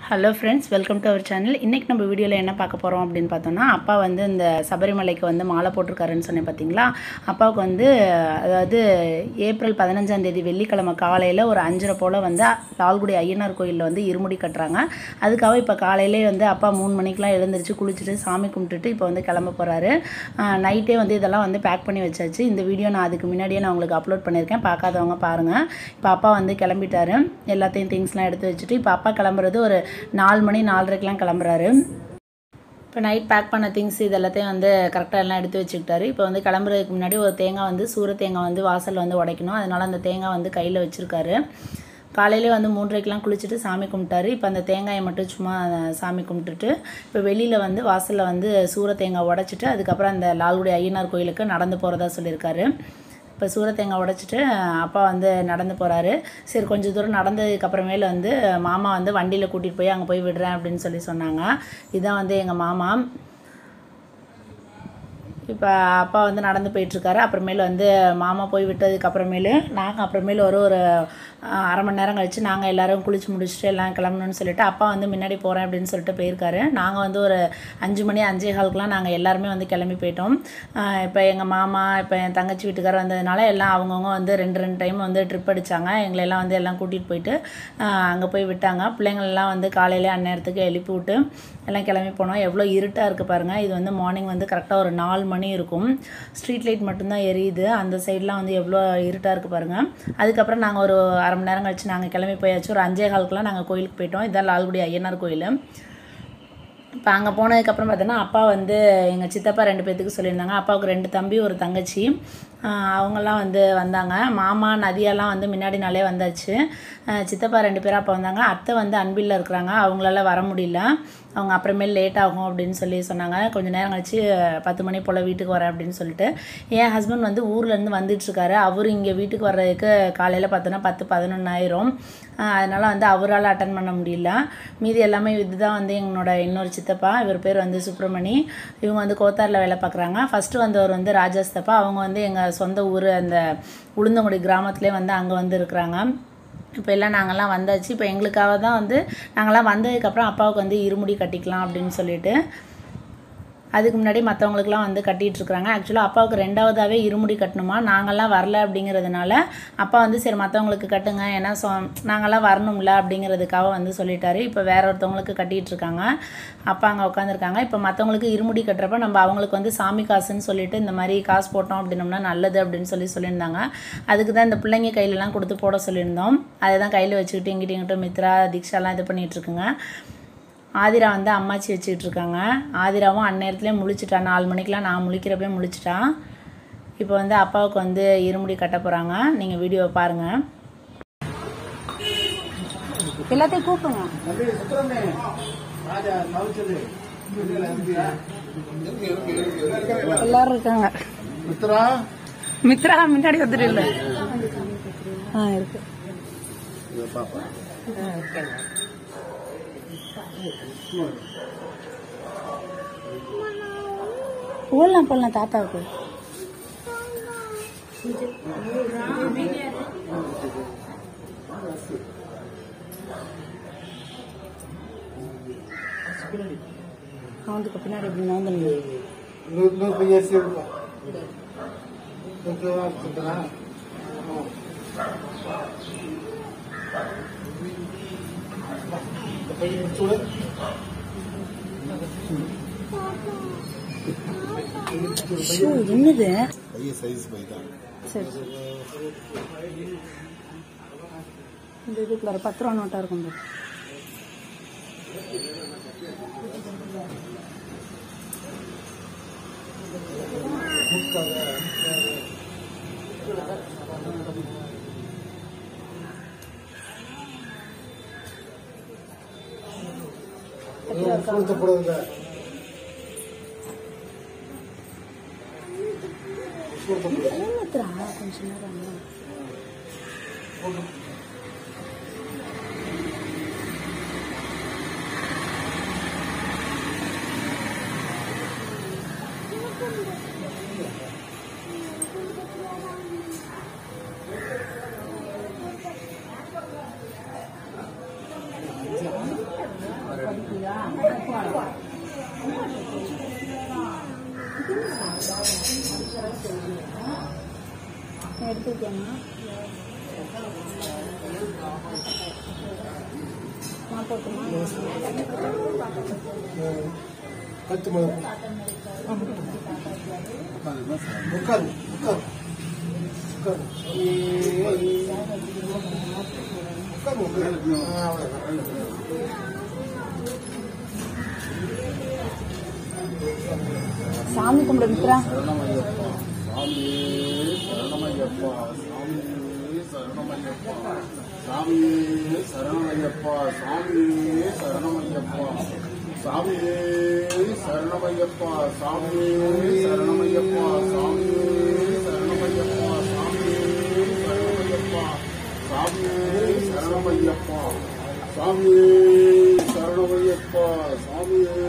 Hello friends welcome to our channel இன்றைக்கி நம்ம வீடியோவில் என்ன பார்க்க போகிறோம் அப்படின்னு பார்த்தோம்னா அப்பா வந்து இந்த சபரிமலைக்கு வந்து மாலை போட்டிருக்காருன்னு சொன்னேன் பார்த்தீங்களா அப்பாவுக்கு வந்து அதாவது ஏப்ரல் பதினஞ்சாம் தேதி வெள்ளிக்கிழமை காலையில் ஒரு அஞ்சரை போல் வந்து லால்குடி ஐயனார் கோயிலில் வந்து இருமுடி கட்டுறாங்க அதுக்காக இப்போ காலையிலே வந்து அப்பா மூணு மணிக்கெலாம் எழுந்திரிச்சு குளிச்சுட்டு சாமி கும்பிட்டுட்டு இப்போ வந்து கிளம்ப போகிறாரு நைட்டே வந்து இதெல்லாம் வந்து பேக் பண்ணி வச்சாச்சு இந்த வீடியோ நான் அதுக்கு முன்னாடியே நான் உங்களுக்கு அப்லோட் பண்ணியிருக்கேன் பார்க்காதவங்க பாருங்கள் இப்போ அப்பா வந்து கிளம்பிட்டாரு எல்லாத்தையும் திங்ஸ்லாம் எடுத்து வச்சுட்டு இப்போ அப்பா கிளம்புறது ஒரு நாலு மணி நாலரைக்கெலாம் கிளம்புறாரு இப்போ நைட் பேக் பண்ண திங்ஸ் இது எல்லாத்தையும் வந்து கரெக்டாக எல்லாம் எடுத்து வச்சுக்கிட்டாரு இப்போ வந்து கிளம்புறதுக்கு முன்னாடி ஒரு தேங்காய் வந்து சூர தேங்காய் வந்து வாசலில் வந்து உடைக்கணும் அதனால் அந்த தேங்காய் வந்து கையில் வச்சுருக்காரு காலையிலே வந்து மூன்றரைக்கெலாம் குளிச்சுட்டு சாமி கும்பிட்டாரு இப்போ அந்த தேங்காயை மட்டும் சும்மா சாமி கும்பிட்டுட்டு இப்போ வெளியில் வந்து வாசலில் வந்து சூர தேங்காய் உடைச்சிட்டு அதுக்கப்புறம் அந்த லால்குடி ஐயனார் கோயிலுக்கு நடந்து போகிறதா சொல்லியிருக்காரு இப்போ சூர தேங்காய் உடைச்சிட்டு அப்பா வந்து நடந்து போகிறாரு சரி கொஞ்சம் தூரம் நடந்ததுக்கு அப்புறமேல வந்து மாமா வந்து வண்டியில் கூட்டிகிட்டு போய் அங்கே போய் விடுறேன் அப்படின்னு சொல்லி சொன்னாங்க இதுதான் வந்து எங்கள் மாமா இப்போ அப்பா வந்து நடந்து போயிட்டுருக்காரு அப்புறமேல வந்து மாமா போய் விட்டதுக்கு அப்புறமேலு நாங்கள் அப்புறமேலு ஒரு ஒரு அஹ், அரை மணி நேரம் கழித்து நாங்கள் எல்லோரும் குளிச்சு முடிச்சுட்டு எல்லாம் கிளம்பணும்னு சொல்லிட்டு அப்பா வந்து முன்னாடி போகிறேன் அப்படின்னு சொல்லிட்டு போயிருக்காரு நாங்கள் வந்து ஒரு அஞ்சு மணி அஞ்சே காலுக்குலாம் நாங்கள் எல்லாருமே வந்து கிளம்பி போயிட்டோம் அஹ், இப்போ எங்கள் மாமா இப்போ என் தங்கச்சி வீட்டுக்காரர் வந்ததுனால எல்லாம் அவங்கவுங்க வந்து ரெண்டு ரெண்டு டைம் வந்து ட்ரிப் அடித்தாங்க எங்களை எல்லாம் வந்து எல்லாம் கூட்டிகிட்டு போயிட்டு அங்கே போய் விட்டாங்க பிள்ளைங்களெல்லாம் வந்து காலையிலே அந்நேரத்துக்கு எழுப்பி விட்டு எல்லாம் கிளம்பி போனோம் எவ்வளோ இருட்டாக இருக்குது பாருங்கள் இது வந்து மார்னிங் வந்து கரெக்டாக ஒரு நாலு மணி இருக்கும் ஸ்ட்ரீட் லைட் மட்டும்தான் எரியுது அந்த சைட்லாம் வந்து எவ்வளோ இருட்டாக இருக்குது பாருங்கள் அதுக்கப்புறம் நாங்கள் ஒரு அரை மணி நேரம் கழிச்சு நாங்கள் கிளம்பி போயாச்சு ஒரு அஞ்சே காலுக்குலாம் நாங்கள் கோயிலுக்கு போயிட்டோம் இதுதான் லால்குடி ஐயனார் கோயில் இப்போ அங்கே போனதுக்கப்புறம் பார்த்தோன்னா அப்பா வந்து எங்கள் சித்தப்பா ரெண்டு பேர்த்துக்கு சொல்லியிருந்தாங்க அப்பாவுக்கு ரெண்டு தம்பி ஒரு தங்கச்சி ஆஹ் அவங்கெல்லாம் வந்து வந்தாங்க மாமா நதியெல்லாம் வந்து முன்னாடி நாளே வந்தாச்சு ஆஹ் சித்தப்பா ரெண்டு பேரும் அப்போ வந்தாங்க அத்தை வந்து அன்பில் இருக்கிறாங்க அவங்களால வர முடியல அவங்க அப்புறமேல் லேட் ஆகும் அப்படின்னு சொல்லி சொன்னாங்க கொஞ்சம் நேரம் கழிச்சு பத்து மணி போல் வீட்டுக்கு வரேன் அப்படின்னு சொல்லிட்டு என் ஹஸ்பண்ட் வந்து ஊர்லேருந்து வந்துட்டுருக்காரு அவர் இங்கே வீட்டுக்கு வர்றதுக்கு காலையில் பார்த்தோன்னா பத்து பதினொன்று ஆயிரும் அதனால் வந்து அவரால் அட்டன் பண்ண முடியல மீதி எல்லாமே இதுதான் வந்து எங்களோட இன்னொரு சித்தப்பா இவர் பேர் வந்து சுப்பிரமணி இவங்க வந்து கோத்தாரில் வேலை பார்க்குறாங்க ஃபஸ்ட்டு வந்தவர் வந்து ராஜா சித்தப்பா அவங்க வந்து எங்கள் சொந்த ஊர் அந்த உளுந்தங்குடி கிராமத்துலேயே வந்து அங்கே வந்து இருக்கிறாங்க இப்போ எல்லாம் நாங்கள்லாம் வந்தாச்சு இப்போ எங்களுக்காக தான் வந்து நாங்கள்லாம் வந்ததுக்கப்புறம் அப்பாவுக்கு வந்து இருமுடி கட்டிக்கலாம் அப்படின்னு சொல்லிட்டு அதுக்கு முன்னாடி மற்றவங்களுக்குலாம் வந்து கட்டிகிட்டு இருக்கிறாங்க ஆக்சுவலாக அப்பாவுக்கு ரெண்டாவதாகவே இருமுடி கட்டணுமா நாங்கள்லாம் வரல அப்படிங்கிறதுனால அப்பா வந்து சரி மற்றவங்களுக்கு கட்டுங்க ஏன்னா சொ நாங்கள்லாம் வரணும்ல அப்படிங்கிறதுக்காக வந்து சொல்லிட்டாரு இப்போ வேற ஒருத்தவங்களுக்கு கட்டிகிட்டு இருக்காங்க அப்பா அங்கே உட்காந்துருக்காங்க இப்போ மற்றவங்களுக்கு இருமுடி கட்டுறப்ப நம்ம அவங்களுக்கு வந்து சாமி காசுன்னு சொல்லிட்டு இந்த மாதிரி காசு போட்டோம் அப்படின்னோம்னா நல்லது அப்படின்னு சொல்லி சொல்லியிருந்தாங்க அதுக்கு தான் இந்த பிள்ளைங்க கையிலலாம் கொடுத்து போட சொல்லியிருந்தோம் அதை தான் கையில் வச்சுக்கிட்டு இங்கிட்ட இங்கிட்ட மித்ரா தீக்ஷாலாம் இது பண்ணிகிட்டு இருக்குங்க ஆதிரா வந்து அம்மாச்சி வச்சுக்கிட்டு இருக்காங்க ஆதிராவும் அந்நேரத்துலேயே முழிச்சிட்டா நாலு மணிக்கெலாம் நான் முழிக்கிறப்பே முழிச்சிட்டான் இப்போ வந்து அப்பாவுக்கு வந்து இருமுடி கட்ட போகிறாங்க நீங்கள் வீடியோவை பாருங்கள் எல்லாத்தையும் கூப்பிடுங்க எல்லாரும் இருக்காங்க மித்ரா மித்ரா முன்னாடி வந்துட்டு இல்லை ஆ இருக்கு பாப்பா போடலாம் போடலாம் தாத்தாவுக்கு அவனுக்கு பின்னாடி இப்படி நோந்தணும் இன்னொரு இன்னொரு பையன் சேர்ப்பா கொஞ்சம் இருக்குதா பையன் சூடு ஷூ என்னது பையன் சைஸ் பை தான் சரி சரி. இந்த இதுக்குள்ள ஒரு பத்து ரூபா நோட்டா இருக்கும் பாரு. கொடுத்த போடுங்க ஏமாத்துறா கொஞ்சம் நேரம் எடுத்துக்கோங்க நான் போட்டுமா பத்து மணி உட்காரு உட்காரு உட்காரு உட்காரு உட்காரு ஆ, அவ்வளவுதான். சாமி கும்பிடு மித்ரா சரணமையப்பா சாமியே சரணமையப்பா சாமியே சரணமையப்பா சாமியே சரணமையப்பா சாமியே சரணமையப்பா சாமியே சரணமையப்பா சாமியே சரணமையப்பா சாமியே சரணமையப்பா சாமியே சரணமையப்பா சாமியே சரணமையப்பா சாமியே சரணமையப்பா சாமியே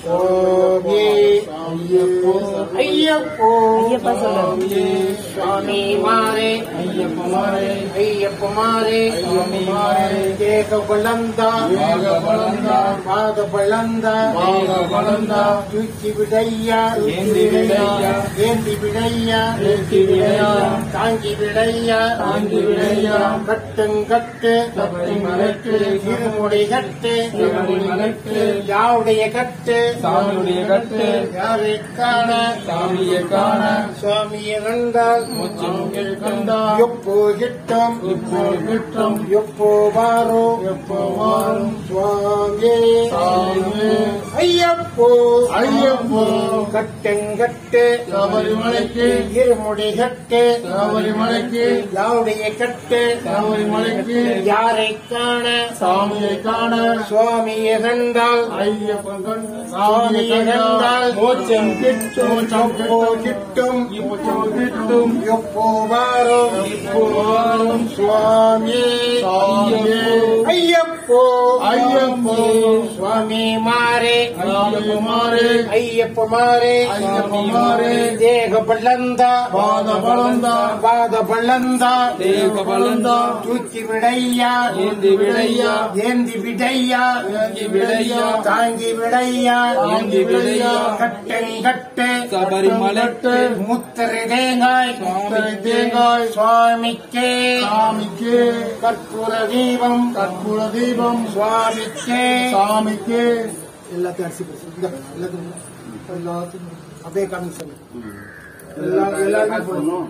ஐயப்போ ஐயப்பா சொல்லு. சுவாமி மாறே ஐயப்ப மாறே ஐயப்ப மாறே சுவாமி மாறே தேக பலந்தா தேக பலந்தா, பாத பலந்தா பாத பலந்தா, தூக்கி விடையா ஏந்தி விடையா, ஏந்தி விடையா ஏந்தி விடையா, தாங்கி விடையா தாங்கி விடையா, கட்டுங்கட்டு கட்டி மலட்டு, இருமுடி கட்டு திருமுடி மலட்டு, யாவுடைய கட்டு சாமியுடைய கட்டு, யாரை காண சாமியை காண, சுவாமியை கண்டால் முச்சமுகில் கண்டார், எப்போ கிட்டும் இப்போ கிட்டும், எப்போ வாரும் எப்போ வாரும், சுவாமி சாமி, ஐயப்போ ஐயப்போ, கட்டுங்கட்டு சபரிமலைக்கு, இருமுடி கட்டு சபரிமலைக்கு, யாவுடைய கட்டு சபரிமலைக்கு, யாரை காண சாமியை காண, சுவாமியை கண்டால் ஐயப்பன் கண், சுவாமியை சாமியை கண்டால் கண்டால், மோட்சம் கிட்டும் மோட்சம் எப்போ கிட்டும் இப்போ கிட்டும், எப்போ வாரும் இப்போ வாரும், சுவாமி சாமியே, ஐயப்போ ஐயப்போ, சுவாமி மாறே ஐயப்ப மாறே, ஐயப்ப மாறே ஐயப்ப மாறே, தேக பள்ளந்தா பாத பலந்தா, பாத பள்ளந்தா தேக பலந்தா, தூக்கி விடையா ஏந்தி விடையா, ஏந்தி விடையா ஏந்தி விடையா, தாங்கி விடையா தாங்கி விடையா, கட்டங்கட்டு சபரிமலைக்கு, முத்திரை தேங்காய் முத்திரை தேங்காய், சுவாமிக்கே சாமிக்கு, கற்பூர தீபம் கற்பூர தீபம், சுவாமிக்கே சாமிக்கு, எல்லாத்தையும் அரிசி போடு. இந்தா, எல்லாத்தையும் போடு. எல்லாத்தையும் போடு. அப்படியே காமிங்க சாமி. எல்லா- எல்லாருக்கும் போடணும்.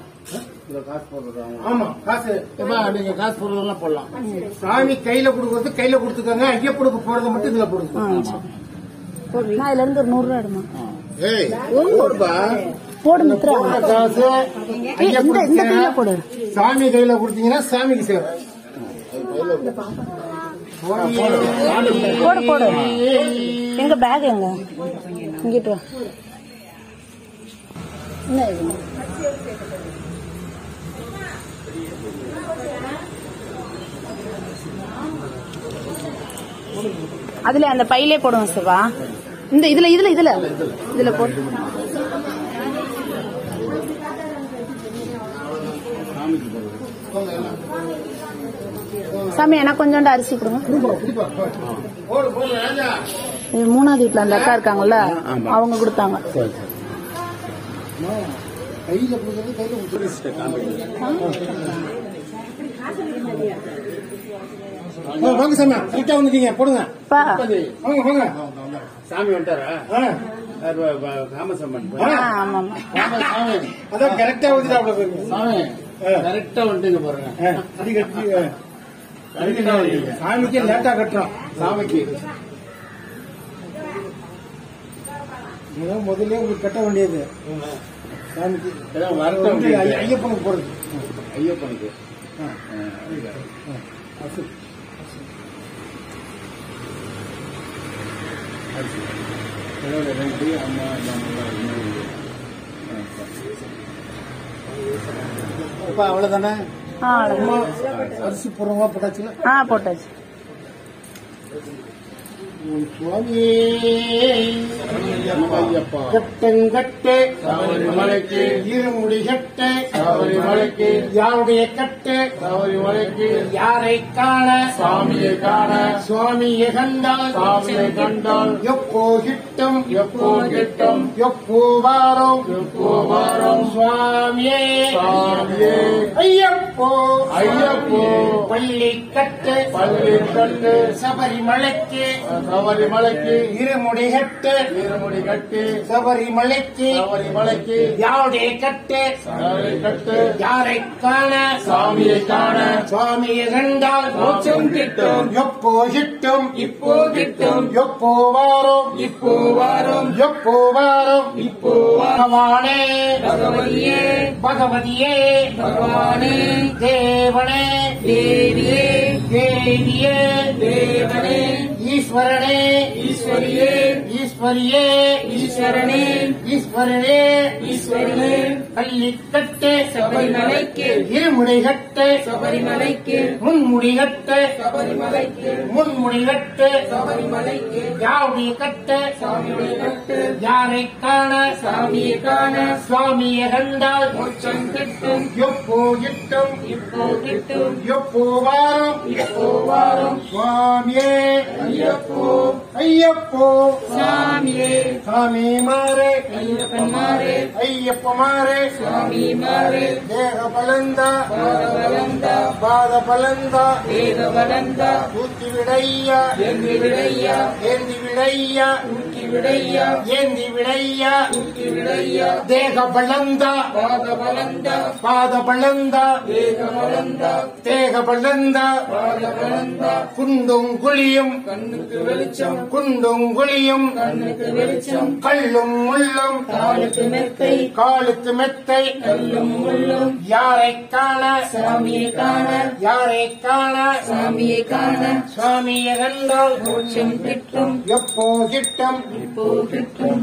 ஆமா காசு ஏம்மா, நீங்க காசு போடுறதெல்லாம் போடலாம் சாமி கையில கொடுக்கறது கையில கொடுத்துக்கோங்க ஐயப்பனுக்கு போறது மட்டும் இதுல போடுங்க நான் இதுல இருந்து ஒரு நூறு ரூபா எடுமா ஏய் போடுப்பா போடு மித்ரா காசு ஏய், இந்த இந்த ஐயப்பனுக்கு கையில போடு சாமி கையில கொடுத்தீங்கன்னா சாமிக்கு சேரும் போடு போடு எங்க பேக் எங்க இங்கிட்டு வா என்ன இது அதுல அந்த பையிலே போடுவோம் சிவா இந்த இதுல இதுல இதுல இதுல போட்டு சாமி எனக்கு கொஞ்சோண்டு அரிசி கொடுங்க போடு போடு ராஜா இது மூணாவது வீட்டுல அந்த அக்கா இருக்காங்கல்ல அவங்க கொடுத்தாங்க கையில கொடுக்கறது கையில கொடுத்துருங்க வாங்க சாமி கரெக்டா வந்துட்டீங்க போடுங்க பா வாங்க வாங்க சாமி வந்துட்டாரா ஆ, ராமசம்மன் ஆ. ஆமா ஆமா சாமி அதான் கரெக்டா வந்துட்டாப்ல பாருங்க சாமி ஆ. கரெக்டா வந்துட்டீங்க பாருங்க ஆ, அடி கட்டி ஆ. கரெக்டா வந்துட்டீங்க சாமிக்கு லேட்டா கட்டுறோம் சாமிக்கு இதான் முதல்ல உங்களுக்கு கட்ட வேண்டியது சாமிக்கு ஏதாவது வரட்டும் வந்து ஐ- ஐயப்பனுக்கு போறது ஐயப்பனுக்கு ஆ. ஆ. அசு. கடவுளை வேண்டி அம்மா அம்மா அப்பா அவ்வளவுதானே ஆ அவ்வளவுதான். அம்மா அரிசி போடுறவங்க போட்டாச்சுல ஆ போட்டாச்சு உன் சுவாமியே ஐயப்பா கட்டங்கட்டு சபரிமலைக்கு இருமுடி கட்டு சபரிமலைக்கு யாருடைய கட்டு சபரிமலைக்கு யாரை காண சாமியை காண சுவாமியை கண்டால் சாமியை கண்டால் எப்போ கிட்டும் எப்போ கிட்டும் எப்போ வாரும் எப்போ வாரும் சுவாமியே சாமியே ஐயப்போ ஐயப்போ பள்ளி கட்டு பள்ளி கட்டு சபரிமலைக்கு சபரிமலைக்கு இருமுடி கட்டு இருமுடி கட்டி சபரிமலைக்கு சபரிமலைக்கு யாருடைய கட்டு சாமி கட்டு யாரை காண சாமியை காண சுவாமியை கண்டால் மோட்சம் கிட்டும் எப்போ கிட்டும் இப்போ கிட்டும் எப்போ வாரும் இப்போ வாரும் எப்போ வாரும் இப்போ பகவானே பகவதியே பகவதியே பகவானே தேவனே தேவியே தேவியே தேவனே ஈஸ்வரனே ஈஸ்வரியே ஈஸ்வரியே ஈஸ்வரனே ஈஸ்வரனே ஈஸ்வரனே பள்ளிக்கட்டு சபரிமலைக்கு இருமுடி கட்டு சபரிமலைக்கு முன்முடி கட்டு சபரிமலைக்கு முன்முடி கட்டு சபரிமலைக்கு யாருடைய கட்டு சாமியுடைய கட்டு யாரை காண சாமியை காண சுவாமியை கண்டால் மோட்சம் கிட்டும் எப்போ கிட்டும் இப்போ கிட்டும் எப்போ வாரும் இப்போ வாரும் சுவாமியே ஐயப்போ ஐயப்போ சாமியே சாமி மாறு ஐயப்பன்மாரே ஐயப்ப மாறு சுவாமி மாறே தேக பலந்த பாதவலந்த பாத பலந்த வேத வளந்த தூக்கி விடையா எங்கி விடையா ஏந்தி விடையா தூக்கி விடையா ஏந்தி விடையா தூக்கி விடையா தேக பலந்த பாத வளந்த பாத பலந்த வேத வளந்த தேக பலந்த பாத வளந்த குண்டும் குழியும் கண்ணுக்கு வெளிச்சம் குண்டும் குழியும் கண்ணுக்கு வெளிச்சம் கள்ளும் முள்ளும் காலுக்கு மெத்தை காலுக்கு மெத்தை கல்லும் முள்ளும் யாரை காண சாமியை காண யாரை காண சாமியை காண சுவாமியை கண்டால் மோட்சம் கிட்டும் எப்போ கிட்டம் இப்போ கிட்டும்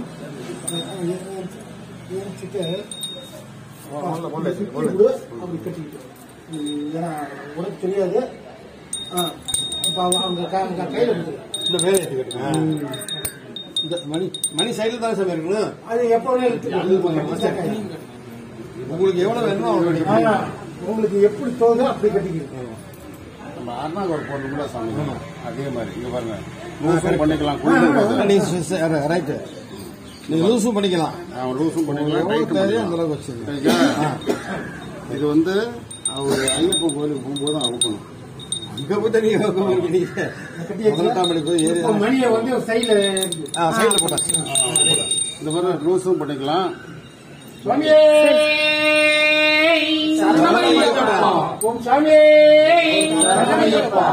அப்படி கட்டிக்கிட்டு ஏன்னா உனக்கு தெரியாது ஆ இப்போ அவங்க க- அவங்க கையில் கொடுத்து இந்த மேலே ஏற்றிக்கிட்டுங்க இந்த மணி மணி சைடில் தான் சார் இருக்கணும் அது எப்போ எடுத்துக்கலாம் உங்களுக்கு எவ்வளோ வேணுமோ அவ்வளோ நீங்க ஆனா உங்களுக்கு எப்படி தோணுதோ அப்படி கட்டிக்கிட்டு நம்ம அருணாகர் போட்டு கூட சாமி அதே மாதிரி இங்க பாருங்க லூசும் பண்ணிக்கலாம் குளிரும் போது. நீங்கள் ரைட்டு நீங்கள் லூஸும் பண்ணிக்கலாம் அவன் லூசும் பண்ணிக்கலாம் எவ்வளோ டைட்டும் தேவையோ அந்த பண்ணிக்கலாம். அளவுக்கு வச்சுருங்க சரிங்களா? இது வந்து அவர் ஐயப்பன் கோயிலுக்கு போகும்போது தான் அவுக்கணும் அங்கே போய் தண்ணி நீங்கள் முதல்தாமணி போய் ஏறி இப்போ மணியை வந்து சைடில் ஆ சைடில் போட்டாச்சு இந்த மாதிரி லூசும் பண்ணிக்கலாம் சுவாமியே சரணமையப்பா. ஓம் சுவாமியே சரணமையப்பா.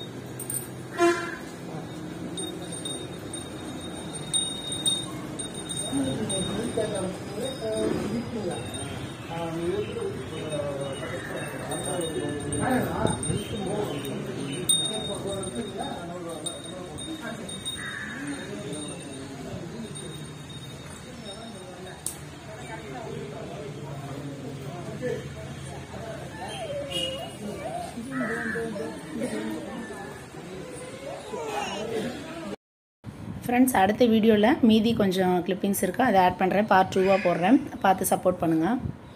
ஃப்ரெண்ட்ஸ் அடுத்த வீடியோவில் மீதி கொஞ்சம் கிளிப்பிங்ஸ் இருக்குது அதை ஆட் பண்ணுறேன் பார்ட் டூவாக போடுறேன் பார்த்து சப்போர்ட் பண்ணுங்கள்